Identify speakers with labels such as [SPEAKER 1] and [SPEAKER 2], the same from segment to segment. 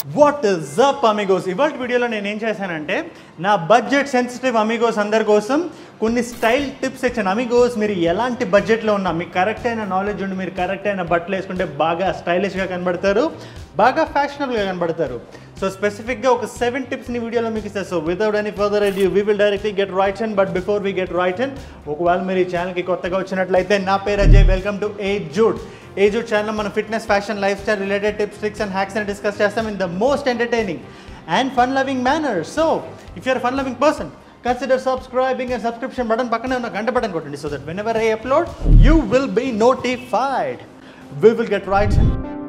[SPEAKER 1] what is up Amigos ఇవాళ వీడియోలో నేను ఏం చేశానంటే నా బడ్జెట్ సెన్సిటివ్ అమిగోస్ అందరి కోసం కొన్ని స్టైల్ టిప్స్ ఇచ్చాను అమిగోస్ మీరు ఎలాంటి బడ్జెట్లో ఉన్నా మీకు కరెక్ట్ అయిన నాలెడ్జ్ ఉండి మీరు కరెక్ట్ అయిన బట్టలు వేసుకుంటే బాగా స్టైలిష్గా కనబడతారు బాగా ఫ్యాషనబుల్గా కనబడతారు సో స్పెసిఫిక్గా ఒక సెవెన్ టిప్స్ని వీడియోలో మీకు ఇస్తారు so without any further ado we will directly get right and but before we get right and ఒకవేళ మీరు ఈ ఛానల్కి కొత్తగా వచ్చినట్లయితే నా పేరు Ajay welcome to a Jude a Jude channel మన fitness fashion lifestyle related tips tricks and hacks అని డిస్కస్ చేస్తాం in the most entertaining and fun loving manner so if you're fun loving person consider subscribing and subscription button పక్కనే ఉన్న గంట button కొట్టండి so that whenever I upload you will be notified we will get rights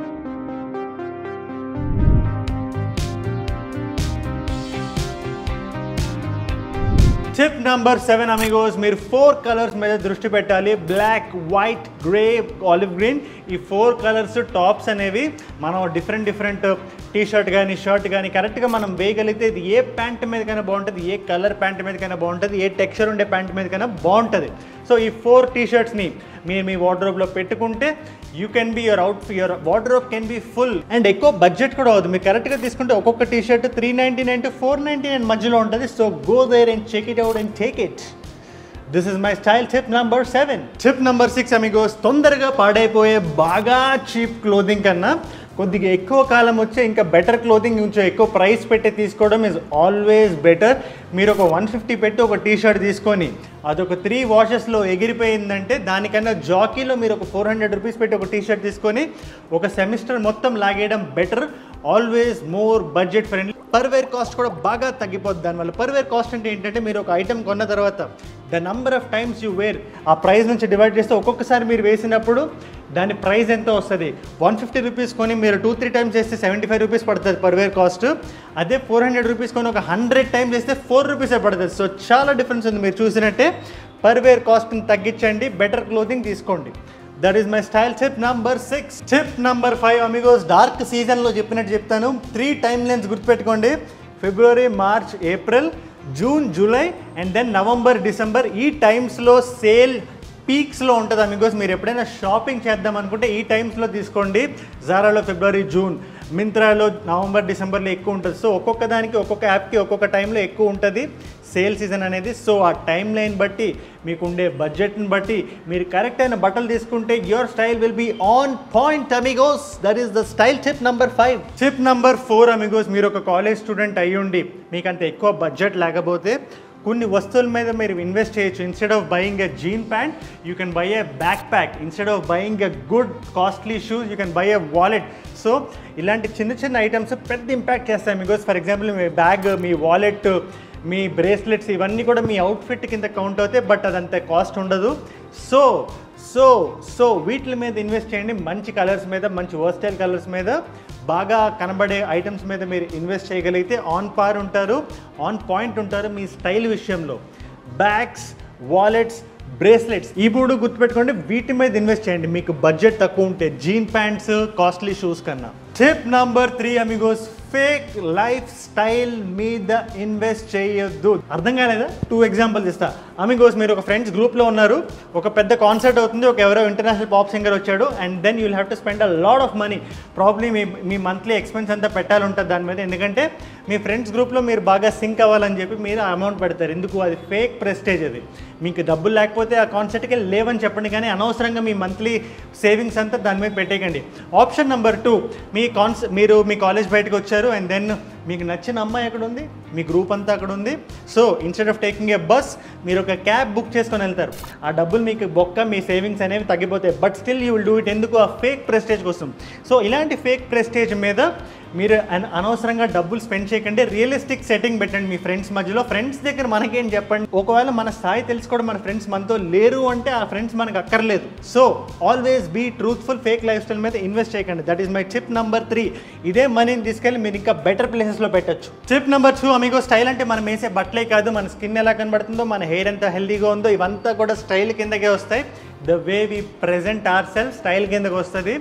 [SPEAKER 1] tip number seven amigos మీరు four colours మీద దృష్టి పెట్టాలి black white grey olive green ఈ four colours tops అనేవి మనం డిఫరెంట్ డిఫరెంట్ టీ షర్ట్ కానీ shirt కానీ కరెక్ట్గా మనం వేయగలిగితే ఇది ఏ ప్యాంట్ మీదకైనా బాగుంటుంది ఏ కలర్ ప్యాంట్ మీదకైనా బాగుంటుంది ఏ టెక్స్చర్ ఉండే ప్యాంట్ మీదకైనా బాగుంటుంది సో ఈ ఫోర్ టీ షర్ట్స్ని మీరు మీ వార్డ్రోబ్లో పెట్టుకుంటే you can be your out your wardrobe can be full and ఎక్కువ బడ్జెట్ కూడా అవుతుంది మీరు కరెక్ట్గా తీసుకుంటే ఒక్కొక్క T shirt three ninety nine to four ninety nine మధ్యలో ఉంటుంది so go there and check it out and take it this is my style tip number seven tip number six amigos తొందరగా పాడైపోయే బాగా చీప్ క్లోదింగ్ కన్నా కొద్దిగా ఎక్కువ కాలం వచ్చే ఇంకా బెటర్ క్లోదింగ్ కొంచెం ఎక్కువ ప్రైస్ పెట్టి తీసుకోవడం ఇస్ ఆల్వేస్ బెటర్ మీరు ఒక వన్ ఫిఫ్టీ పెట్టి ఒక టీ షర్ట్ తీసుకొని అదొక త్రీ వాషెస్లో ఎగిరిపోయిందంటే దానికన్నా జాకీలో మీరు ఒక ఫోర్ హండ్రెడ్ రూపీస్ పెట్టి ఒక టీ షర్ట్ తీసుకొని ఒక సెమిస్టర్ మొత్తం లాగేయడం better always more budget friendly per wear cost కూడా బాగా తగ్గిపోద్ది దానివల్ల పర్ వేర్ కాస్ట్ అంటే ఏంటంటే మీరు ఒక ఐటెం కొన్న తర్వాత the number of times you wear ఆ ప్రైస్ నుంచి డివైడ్ చేస్తే ఒక్కొక్కసారి మీరు వేసినప్పుడు దాని ప్రైస్ ఎంత వస్తుంది వన్ ఫిఫ్టీ రూపీస్ కొని మీరు టూ త్రీ టైమ్స్ చేస్తే సెవెంటీ ఫైవ్ రూపీస్ పడుతుంది పర్ వేర్ కాస్ట్ అదే ఫోర్ హండ్రెడ్ రూపీస్ కొని ఒక హండ్రెడ్ టైమ్స్ చేస్తే ఫోర్ రూపీసే పడుతుంది సో చాలా డిఫరెన్స్ ఉంది మీరు చూసినట్టే పర్ వేర్ కాస్ట్ని తగ్గించండి బెటర్ క్లోదింగ్ తీసుకోండి that is my style tip number six tip number five amigos dark సీజన్లో చెప్పినట్టు చెప్తాను త్రీ టైమ్ లైన్స్ గుర్తుపెట్టుకోండి February March April June July and then November December ఈ టైమ్స్లో సేల్ పీక్స్లో ఉంటుంది అమిగోస్ మీరు ఎప్పుడైనా షాపింగ్ చేద్దాం అనుకుంటే ఈ టైమ్స్లో తీసుకోండి జారాలో ఫిబ్రవరి జూన్ మింత్రాలో నవంబర్ డిసెంబర్లో ఎక్కువ ఉంటుంది సో ఒక్కొక్క దానికి ఒక్కొక్క యాప్కి ఒక్కొక్క టైంలో ఎక్కువ ఉంటుంది సేల్ సీజన్ అనేది సో ఆ టైం లైన్ బట్టి మీకు ఉండే బడ్జెట్ని బట్టి మీరు కరెక్ట్ అయిన బట్టలు తీసుకుంటే your style will be on point amigos that is the style tip number five tip number four amigos మీరు ఒక కాలేజ్ స్టూడెంట్ అయ్యుండి మీకు అంత ఎక్కువ బడ్జెట్ లేకపోతే కొన్ని వస్తువుల మీద మీరు ఇన్వెస్ట్ చేయొచ్చు instead of buying a jean pant you can buy a backpack instead of buying a good costly shoes you can buy a wallet so ఇలాంటి చిన్న చిన్న ఐటమ్స్ పెద్ద ఇంపాక్ట్ చేస్తాయి బికాస్ ఫర్ ఎగ్జాంపుల్ మీ bag మీ wallet మీ bracelets ఇవన్నీ కూడా మీ అవుట్ఫిట్ కింద కౌంట్ అవుతాయి బట్ అదంత కాస్ట్ ఉండదు సో సో సో వీటి మీద ఇన్వెస్ట్ చేయండి మంచి కలర్స్ మీద మంచి వర్స్టైల్ కలర్స్ మీద బాగా కనబడే ఐటమ్స్ మీద మీరు ఇన్వెస్ట్ చేయగలిగితే ఆన్ పార్ ఉంటారు ఆన్ పాయింట్ ఉంటారు మీ స్టైల్ విషయంలో బ్యాగ్స్ వాలెట్స్ బ్రేస్లెట్స్ ఈ మూడు గుర్తుపెట్టుకోండి వీటి మీద ఇన్వెస్ట్ చేయండి మీకు బడ్జెట్ తక్కువ ఉంటే జీన్ ప్యాంట్స్ కాస్ట్లీ షూస్ కన్నా tip number three amigos fake lifestyle మీద ఇన్వెస్ట్ చేయొద్దు అర్థం కాలేదా టూ ఎగ్జాంపుల్స్ ఇస్తా అమిగోస్ మీరు ఒక ఫ్రెండ్స్ గ్రూప్లో ఉన్నారు ఒక పెద్ద కాన్సర్ట్ అవుతుంది ఒక ఎవరో ఇంటర్నేషనల్ పాప్ సింగర్ వచ్చాడు and then you will have to spend a lot of money probably మీ మీ మంత్లీ ఎక్స్పెన్స్ అంతా పెట్టాలి ఉంటుంది దాని మీద ఎందుకంటే మీ ఫ్రెండ్స్ గ్రూప్లో మీరు బాగా సింక్ అవ్వాలని చెప్పి మీరు అమౌంట్ పెడతారు ఎందుకు అది ఫేక్ ప్రెస్టేజ్ అది మీకు డబ్బులు లేకపోతే ఆ కాన్సర్ట్కి లేవని చెప్పండి కానీ అనవసరంగా మీ మంత్లీ సేవింగ్స్ అంతా దాని మీద పెట్టేయకండి ఆప్షన్ నెంబర్ టూ మీ కాన్స్ మీరు మీ కాలేజ్ బయటకు వచ్చారు అండ్ దెన్ మీకు నచ్చిన అమ్మాయి అక్కడ ఉంది మీ గ్రూప్ అంతా అక్కడ ఉంది so instead of taking a bus మీరు ఒక క్యాబ్ బుక్ చేసుకొని వెళ్తారు ఆ డబ్బులు మీకు బొక్క మీ సేవింగ్స్ అనేవి తగ్గిపోతాయి but still you will do it ఎందుకు ఆ ఫేక్ ప్రెస్టేజ్ కోసం సో ఇలాంటి ఫేక్ ప్రెస్టేజ్ మీద మీరు అన- అనవసరంగా డబ్బులు స్పెండ్ చేయకండి రియలిస్టిక్ సెట్టింగ్ పెట్టండి మీ ఫ్రెండ్స్ మధ్యలో ఫ్రెండ్స్ దగ్గర మనకేం చెప్పండి ఒకవేళ మన స్థాయి తెలుసుకోవడం మన ఫ్రెండ్స్ మనతో లేరు అంటే ఆ ఫ్రెండ్స్ మనకు అక్కర్లేదు so always be truthful fake lifestyle మీద ఇన్వెస్ట్ చేయకండి that is my tip number three ఇదే మనీని తీసుకెళ్ళి మీరు ఇంకా బెటర్ ప్లేసెస్లో పెట్టచ్చు tip number two amigo style అంటే మనం వేసే బట్టలే కాదు మన స్కిన్ ఎలా కనబడుతుందో మన హెయిర్ ఎంత హెల్దీగా ఉందో ఇవంతా కూడా స్టైల్ కిందకే వస్తాయి the way we present our self style కిందకి వస్తుంది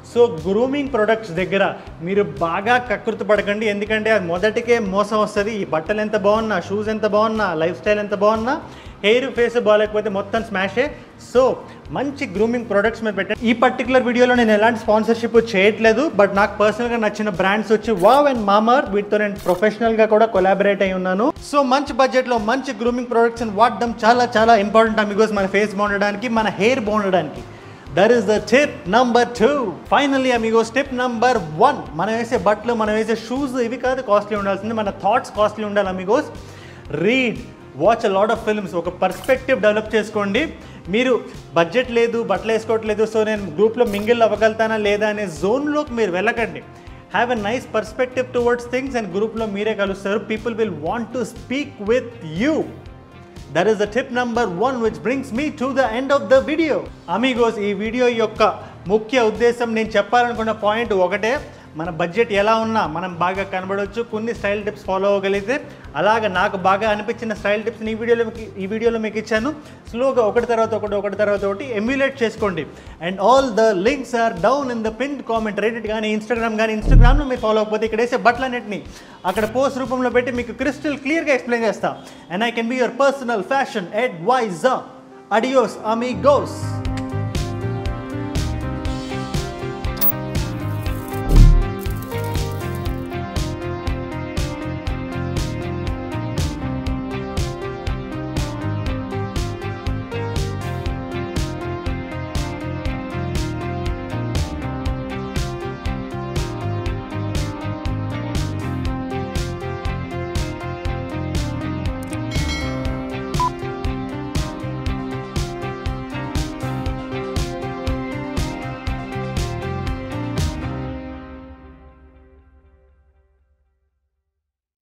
[SPEAKER 1] సో గ్రూమింగ్ ప్రొడక్ట్స్ దగ్గర మీరు బాగా కకృతి పడకండి ఎందుకంటే అది మొదటికే మోసం వస్తుంది ఈ బట్టలు ఎంత బాగున్నా షూస్ ఎంత బాగున్నా లైఫ్ స్టైల్ ఎంత బాగున్నా హెయిర్ ఫేస్ బాగాలేకపోతే మొత్తం స్మాషే సో మంచి గ్రూమింగ్ ప్రొడక్ట్స్ మీద పెట్టండి ఈ పర్టికులర్ వీడియోలో నేను ఎలాంటి స్పాన్సర్షిప్ చేయట్లేదు బట్ నాకు పర్సనల్గా నచ్చిన బ్రాండ్స్ వచ్చి వావ్ అండ్ మామర్ వీటితో నేను ప్రొఫెషనల్గా కూడా కొలాబరేట్ అయి ఉన్నాను సో మంచి బడ్జెట్లో మంచి గ్రూమింగ్ ప్రొడక్ట్స్ వాడడం చాలా చాలా ఇంపార్టెంట్ అమిగోస్ మన ఫేస్ బాగుండడానికి మన హెయిర్ బాగుండడానికి that is the tip number two finally amigos tip number one మనం వేసే బట్టలు మనం వేసే షూస్ ఇవి కాదు కాస్ట్లీ ఉండాల్సింది మన థాట్స్ కాస్ట్లీ ఉండాలి amigos read watch a lot of films ఒక పర్స్పెక్టివ్ డెవలప్ చేసుకోండి మీరు బడ్జెట్ లేదు బట్టలు వేసుకోవట్లేదు సో నేను గ్రూప్లో మింగిల్ అవ్వగలుగుతానా లేదా అనే జోన్లోకి మీరు వెళ్ళకండి have a nice perspective towards things and గ్రూప్లో మీరే కలుస్తారు people will want to speak with you that is the tip number one which brings me to the end of the video amigos ఈ video యొక్క ముఖ్య ఉద్దేశం నేను చెప్పాలనుకున్న point ఒకటే మన బడ్జెట్ ఎలా ఉన్నా మనం బాగా కనబడవచ్చు కొన్ని స్టైల్ టిప్స్ ఫాలో అవ్వగలిగితే అలాగ నాకు బాగా అనిపించిన స్టైల్ టిప్స్ ఈ వీడియోలో మీకు- ఈ వీడియోలో మీకు ఇచ్చాను స్లోగా ఒకటి తర్వాత ఒకటి ఒకటి తర్వాత ఒకటి ఎమ్యులేట్ చేసుకోండి and all the links are down in the pin comment Reddit కానీ ఇన్స్టాగ్రామ్ కానీ ఇన్స్టాగ్రామ్లో మీరు ఫాలో అవ్వకపోతే ఇక్కడ వేసే బట్టలన్నింటినీ అక్కడ పోస్ట్ రూపంలో పెట్టి మీకు క్రిస్టల్ క్లియర్గా ఎక్స్ప్లెయిన్ చేస్తా and I can be your personal fashion advisor adios Amigos